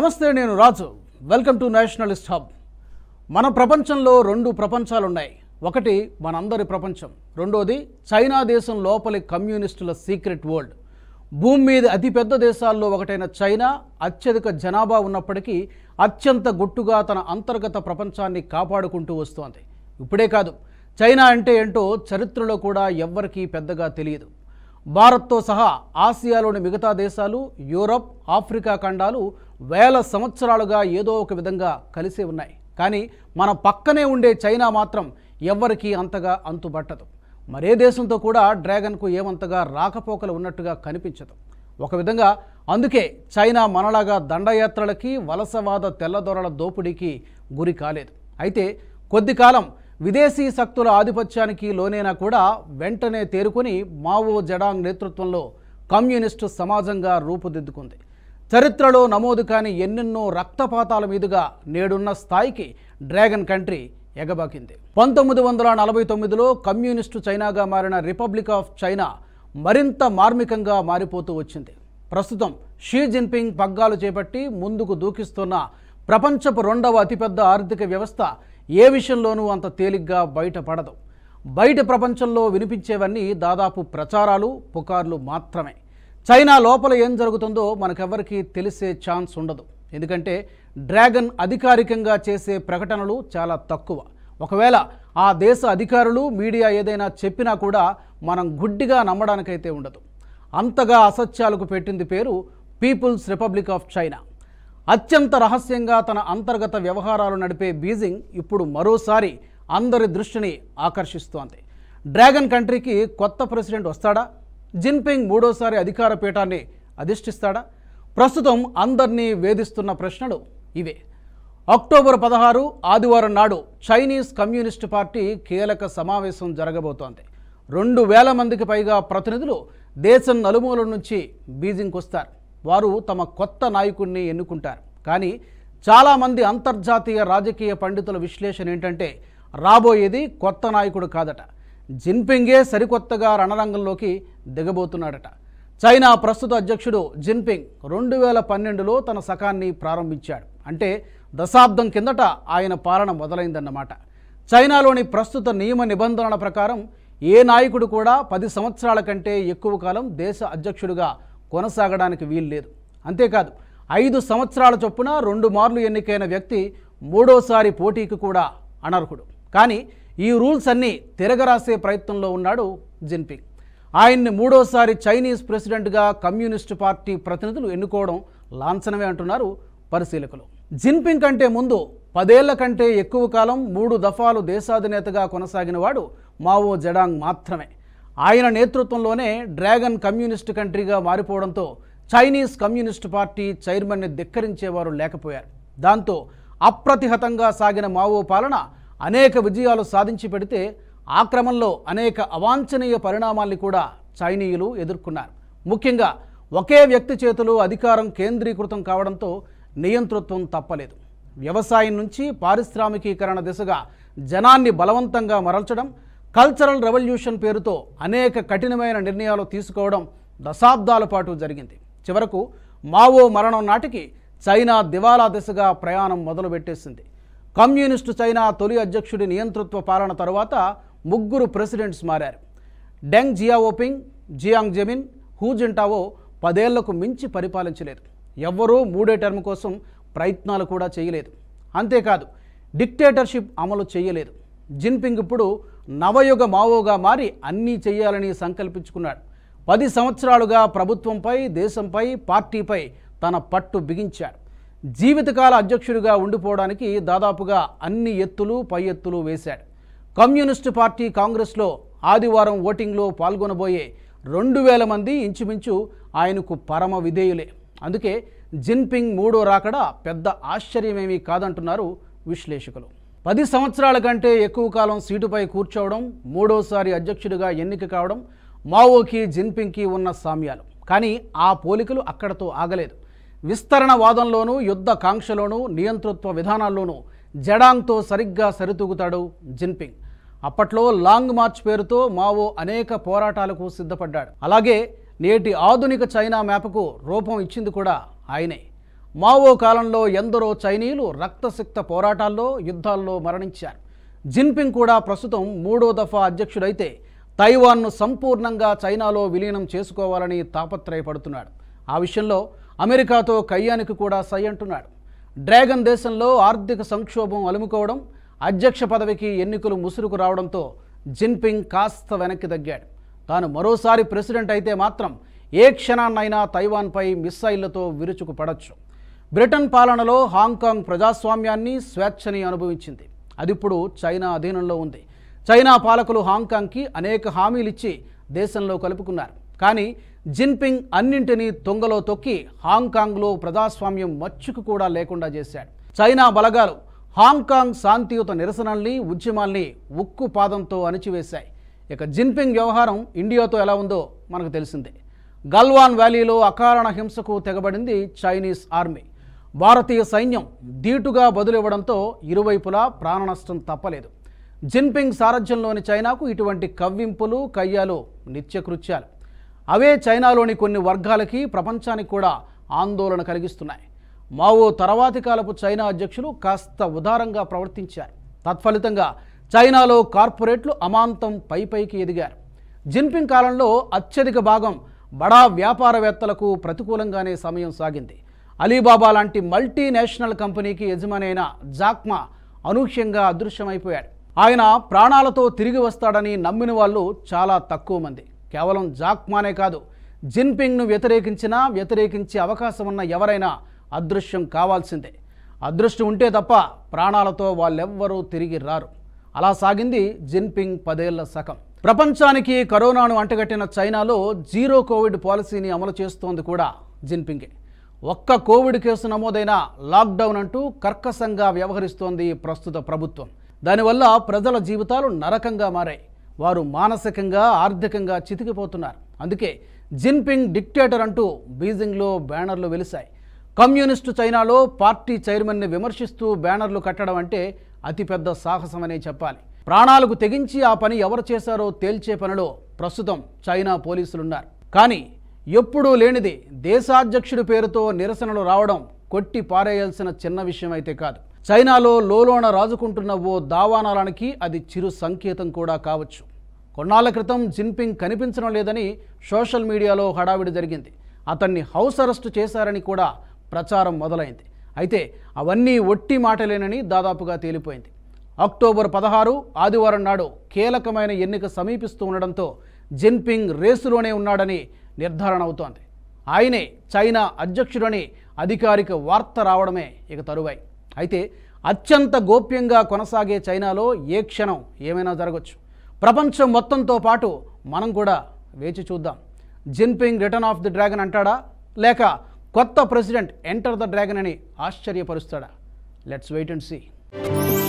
నమస్తే నేను Raju welcome to nationalist hub మన ప్రపంచంలో రెండు ప్రపంచాలు ఉన్నాయి ఒకటి మనందరి ప్రపంచం రెండోది చైనా దేశం లోపలి కమ్యూనిస్టుల సీక్రెట్ వరల్డ్ భూమి మీద అతిపెద్ద దేశాల్లో ఒకటైన చైనా అత్యధిక జనాభా ఉన్నప్పటికీ అత్యంత గుట్టుగా తన అంతర్గత ప్రపంచాన్ని కాపాడుకుంటూ వస్తోంది ఇప్పుడే కాదు చైనా అంటే ఏంటో చరిత్రలో కూడా ఎవ్వరికీ పెద్దగా తెలియదు భారత్తో సహా ఆసియాలోని మిగతా దేశాలు యూరప్ ఆఫ్రికా ఖండాలు వేల సంవత్సరాలుగా ఏదో ఒక విధంగా కలిసే ఉన్నాయి కానీ మన పక్కనే ఉండే చైనా మాత్రం ఎవ్వరికీ అంతగా అంతుబట్టదు మరే దేశంతో కూడా డ్రాగన్కు ఏమంతగా రాకపోకలు ఉన్నట్టుగా కనిపించదు ఒక విధంగా అందుకే చైనా మనలాగా దండయాత్రలకి వలసవాద తెల్లదొరల దోపిడీకి గురి కాలేదు అయితే కొద్ది కాలం విదేశీ శక్తుల ఆధిపత్యానికి లోనైనా కూడా వెంటనే తేరుకొని మావో జడాంగ్ నేతృత్వంలో కమ్యూనిస్టు సమాజంగా రూపుదిద్దుకుంది చరిత్రలో నమోదు కాని ఎన్నెన్నో రక్తపాతాల మీదుగా నేడున్న స్థాయికి డ్రాగన్ కంట్రీ ఎగబాకింది పంతొమ్మిది వందల నలభై తొమ్మిదిలో కమ్యూనిస్టు చైనాగా మారిన రిపబ్లిక్ ఆఫ్ చైనా మరింత మార్మికంగా మారిపోతూ వచ్చింది ప్రస్తుతం షీ జిన్పింగ్ పగ్గాలు చేపట్టి ముందుకు దూకిస్తున్న ప్రపంచపు రెండవ అతిపెద్ద ఆర్థిక వ్యవస్థ ఏ విషయంలోనూ అంత తేలిగ్గా బయటపడదు బయట ప్రపంచంలో వినిపించేవన్నీ దాదాపు ప్రచారాలు పుకార్లు మాత్రమే చైనా లోపల ఏం జరుగుతుందో మనకెవ్వరికీ తెలిసే ఛాన్స్ ఉండదు ఎందుకంటే డ్రాగన్ అధికారికంగా చేసే ప్రకటనలు చాలా తక్కువ ఒకవేళ ఆ దేశ అధికారులు మీడియా ఏదైనా చెప్పినా కూడా మనం గుడ్డిగా నమ్మడానికైతే ఉండదు అంతగా అసత్యాలకు పెట్టింది పేరు పీపుల్స్ రిపబ్లిక్ ఆఫ్ చైనా అత్యంత రహస్యంగా తన అంతర్గత వ్యవహారాలు నడిపే బీజింగ్ ఇప్పుడు మరోసారి అందరి దృష్టిని ఆకర్షిస్తోంది డ్రాగన్ కంట్రీకి కొత్త ప్రెసిడెంట్ వస్తాడా జిన్పింగ్ మూడోసారి అధికార పీఠాన్ని అధిష్ఠిస్తాడా ప్రస్తుతం అందరినీ వేధిస్తున్న ప్రశ్నలు ఇవే అక్టోబర్ పదహారు ఆదివారం నాడు చైనీస్ కమ్యూనిస్ట్ పార్టీ కీలక సమావేశం జరగబోతోంది రెండు వేల మందికి పైగా ప్రతినిధులు దేశం నలుమూల నుంచి బీజింగ్కి వస్తారు వారు తమ కొత్త నాయకుడిని ఎన్నుకుంటారు కానీ చాలామంది అంతర్జాతీయ రాజకీయ పండితుల విశ్లేషణ ఏంటంటే రాబోయేది కొత్త నాయకుడు కాదట జిన్పింగే సరికొత్తగా రణరంగంలోకి దిగబోతున్నాడట చైనా ప్రస్తుత అధ్యక్షుడు జిన్పింగ్ రెండు వేల పన్నెండులో తన సకాన్ని ప్రారంభించాడు అంటే దశాబ్దం కిందట ఆయన పాలన మొదలైందన్నమాట చైనాలోని ప్రస్తుత నియమ నిబంధనల ప్రకారం ఏ నాయకుడు కూడా పది సంవత్సరాల కంటే ఎక్కువ కాలం దేశ అధ్యక్షుడిగా కొనసాగడానికి వీల్లేదు అంతేకాదు ఐదు సంవత్సరాల చొప్పున రెండు మార్లు ఎన్నికైన వ్యక్తి మూడోసారి పోటీకి కూడా అనర్హుడు కానీ ఈ రూల్స్ అన్నీ తిరగరాసే ప్రయత్నంలో ఉన్నాడు జిన్పింగ్ ఆయన్ని మూడోసారి చైనీస్ ప్రెసిడెంట్గా కమ్యూనిస్టు పార్టీ ప్రతినిధులు ఎన్నుకోవడం లాంఛనమే అంటున్నారు పరిశీలకులు జిన్పింగ్ కంటే ముందు పదేళ్ల కంటే ఎక్కువ కాలం మూడు దఫాలు దేశాధినేతగా కొనసాగిన వాడు మావో జడాంగ్ మాత్రమే ఆయన నేతృత్వంలోనే డ్రాగన్ కమ్యూనిస్ట్ కంట్రీగా మారిపోవడంతో చైనీస్ కమ్యూనిస్ట్ పార్టీ చైర్మన్ని ధిక్కరించేవారు లేకపోయారు దాంతో అప్రతిహతంగా సాగిన మావో పాలన అనేక విజయాలు సాధించి పెడితే ఆ క్రమంలో అనేక అవాంఛనీయ పరిణామాల్ని కూడా చైనీయులు ఎదుర్కొన్నారు ముఖ్యంగా ఒకే వ్యక్తి చేతిలో అధికారం కేంద్రీకృతం కావడంతో నియంతృత్వం తప్పలేదు వ్యవసాయం నుంచి పారిశ్రామికీకరణ దిశగా జనాన్ని బలవంతంగా మరల్చడం కల్చరల్ రెవల్యూషన్ పేరుతో అనేక కఠినమైన నిర్ణయాలు తీసుకోవడం దశాబ్దాల పాటు జరిగింది చివరకు మావో మరణం నాటికి చైనా దివాలా దిశగా ప్రయాణం మొదలుపెట్టేసింది కమ్యూనిస్టు చైనా తొలి అధ్యక్షుడి నియంతృత్వ పాలన తరువాత ముగ్గురు ప్రెసిడెంట్స్ మారారు డెంగ్ జియావోపింగ్ జియాంగ్ జెమిన్ హూజింటావో పదేళ్లకు మించి పరిపాలించలేదు ఎవ్వరూ మూడే టర్మ్ కోసం ప్రయత్నాలు కూడా చేయలేదు అంతేకాదు డిక్టేటర్షిప్ అమలు చేయలేదు జిన్పింగ్ ఇప్పుడు నవయుగ మావోగా మారి అన్నీ చేయాలని సంకల్పించుకున్నాడు పది సంవత్సరాలుగా ప్రభుత్వంపై దేశంపై పార్టీపై తన పట్టు బిగించాడు జీవితకాల అధ్యక్షుడిగా ఉండిపోవడానికి దాదాపుగా అన్ని ఎత్తులు పై ఎత్తులు వేశాడు కమ్యూనిస్టు పార్టీ కాంగ్రెస్లో ఆదివారం ఓటింగ్లో పాల్గొనబోయే రెండు వేల మంది ఇంచుమించు ఆయనకు పరమ విధేయులే అందుకే జిన్పింగ్ మూడో రాకడ పెద్ద ఆశ్చర్యమేమీ కాదంటున్నారు విశ్లేషకులు పది సంవత్సరాల కంటే ఎక్కువ కాలం సీటుపై కూర్చోవడం మూడోసారి అధ్యక్షుడిగా ఎన్నిక కావడం మావోకి జిన్పింగ్కి ఉన్న సామ్యాలు కానీ ఆ పోలికలు అక్కడతో ఆగలేదు విస్తరణ వాదంలోనూ యుద్ధ కాంక్షలోనూ నియంతృత్వ విధానాల్లోనూ జడాంగ్తో సరిగ్గా సరితూగుతాడు జిన్పింగ్ అప్పట్లో లాంగ్ మార్చ్ పేరుతో మావో అనేక పోరాటాలకు సిద్ధపడ్డాడు అలాగే నేటి ఆధునిక చైనా మ్యాప్కు రూపం ఇచ్చింది కూడా ఆయనే మావో కాలంలో ఎందరో చైనీయులు రక్తసిక్త పోరాటాల్లో యుద్ధాల్లో మరణించారు జిన్పింగ్ కూడా ప్రస్తుతం మూడో దఫా అధ్యక్షుడైతే తైవాన్ను సంపూర్ణంగా చైనాలో విలీనం చేసుకోవాలని తాపత్రయపడుతున్నాడు ఆ విషయంలో అమెరికాతో కయ్యానికి కూడా సై అంటున్నాడు డ్రాగన్ దేశంలో ఆర్థిక సంక్షోభం అలుముకోవడం అధ్యక్ష పదవికి ఎన్నికలు ముసురుకు రావడంతో జిన్పింగ్ కాస్త వెనక్కి తగ్గాడు తాను మరోసారి ప్రెసిడెంట్ అయితే మాత్రం ఏ క్షణాన్నైనా తైవాన్పై మిస్సైళ్లతో విరుచుకు పడచ్చు బ్రిటన్ పాలనలో హాంకాంగ్ ప్రజాస్వామ్యాన్ని స్వేచ్ఛని అనుభవించింది అది ఇప్పుడు చైనా అధీనంలో ఉంది చైనా పాలకులు హాంకాంగ్కి అనేక హామీలు ఇచ్చి దేశంలో కలుపుకున్నారు కానీ జిన్పింగ్ అన్నింటినీ తొంగలో తొక్కి హాంకాంగ్లో ప్రజాస్వామ్యం మచ్చుకు కూడా లేకుండా చేశాడు చైనా బలగాలు హాంకాంగ్ శాంతియుత నిరసనల్ని ఉద్యమాల్ని ఉక్కు పాదంతో అణిచివేశాయి ఇక జిన్పింగ్ వ్యవహారం ఇండియాతో ఎలా ఉందో మనకు తెలిసిందే గల్వాన్ వ్యాలీలో అకారణ హింసకు తెగబడింది చైనీస్ ఆర్మీ భారతీయ సైన్యం ధీటుగా బదులివ్వడంతో ఇరువైపులా ప్రాణనష్టం తప్పలేదు జిన్పింగ్ సారథ్యంలోని చైనాకు ఇటువంటి కవ్వింపులు కయ్యాలు నిత్యకృత్యాలు అవే చైనాలోని కొన్ని వర్గాలకి ప్రపంచానికి కూడా ఆందోళన కలిగిస్తున్నాయి మావో తర్వాతి కాలపు చైనా అధ్యక్షులు కాస్త ఉదారంగా ప్రవర్తించారు తత్ఫలితంగా చైనాలో కార్పొరేట్లు అమాంతం పై పైకి ఎదిగారు జిన్పింగ్ కాలంలో అత్యధిక భాగం బడా వ్యాపారవేత్తలకు ప్రతికూలంగానే సమయం సాగింది అలీబాబా లాంటి మల్టీనేషనల్ కంపెనీకి యజమాని అయిన జాక్మా అనూహ్యంగా అదృశ్యమైపోయాడు ఆయన ప్రాణాలతో తిరిగి వస్తాడని నమ్మిన వాళ్ళు చాలా తక్కువ మంది కేవలం జాక్మానే కాదు జిన్పింగ్ను వ్యతిరేకించినా వ్యతిరేకించే అవకాశం ఉన్న ఎవరైనా అదృశ్యం కావాల్సిందే అదృష్టం ఉంటే తప్ప ప్రాణాలతో వాళ్ళెవ్వరూ తిరిగి రారు అలా సాగింది జిన్పింగ్ పదేళ్ల శకం ప్రపంచానికి కరోనాను అంటగట్టిన చైనాలో జీరో కోవిడ్ పాలసీని అమలు చేస్తోంది కూడా జిన్పింగే ఒక్క కోవిడ్ కేసు నమోదైన లాక్డౌన్ అంటూ కర్కశంగా వ్యవహరిస్తోంది ప్రస్తుత ప్రభుత్వం దానివల్ల ప్రజల జీవితాలు నరకంగా మారాయి వారు మానసికంగా ఆర్థికంగా చితికిపోతున్నారు అందుకే జిన్పింగ్ డిక్టేటర్ అంటూ బీజింగ్లో బ్యానర్లు వెలిశాయి కమ్యూనిస్టు చైనాలో పార్టీ చైర్మన్ని విమర్శిస్తూ బ్యానర్లు కట్టడం అంటే అతిపెద్ద సాహసమనే చెప్పాలి ప్రాణాలకు తెగించి ఆ పని ఎవరు చేశారో తేల్చే పనిలో ప్రస్తుతం చైనా పోలీసులున్నారు కానీ ఎప్పుడూ లేనిది దేశాధ్యక్షుడి పేరుతో నిరసనలు రావడం కొట్టి పారేయాల్సిన చిన్న విషయం అయితే కాదు చైనాలో లోలోన రాజుకుంటున్న ఓ దావానాలానికి అది చిరు సంకేతం కూడా కావచ్చు కొన్నాళ్ల క్రితం జిన్పింగ్ కనిపించడం లేదని సోషల్ మీడియాలో హడావిడి జరిగింది అతన్ని హౌస్ అరెస్టు చేశారని కూడా ప్రచారం మొదలైంది అయితే అవన్నీ ఒట్టి మాటలేనని దాదాపుగా తేలిపోయింది అక్టోబర్ పదహారు ఆదివారం నాడు కీలకమైన ఎన్నిక సమీపిస్తూ ఉండడంతో జిన్పింగ్ రేసులోనే ఉన్నాడని నిర్ధారణ అవుతోంది ఆయనే చైనా అధ్యక్షుడని అధికారిక వార్త రావడమే ఇక తరువాయి అయితే అత్యంత గోప్యంగా కొనసాగే చైనాలో ఏ క్షణం ఏమైనా జరగచ్చు ప్రపంచం మొత్తంతో పాటు మనం కూడా వేచి చూద్దాం Jinping return of the dragon అంటాడా లేక కొత్త ప్రెసిడెంట్ ఎంటర్ ద డ్రాగన్ అని ఆశ్చర్యపరుస్తాడా లెట్స్ వెయిట్ అండ్ సీ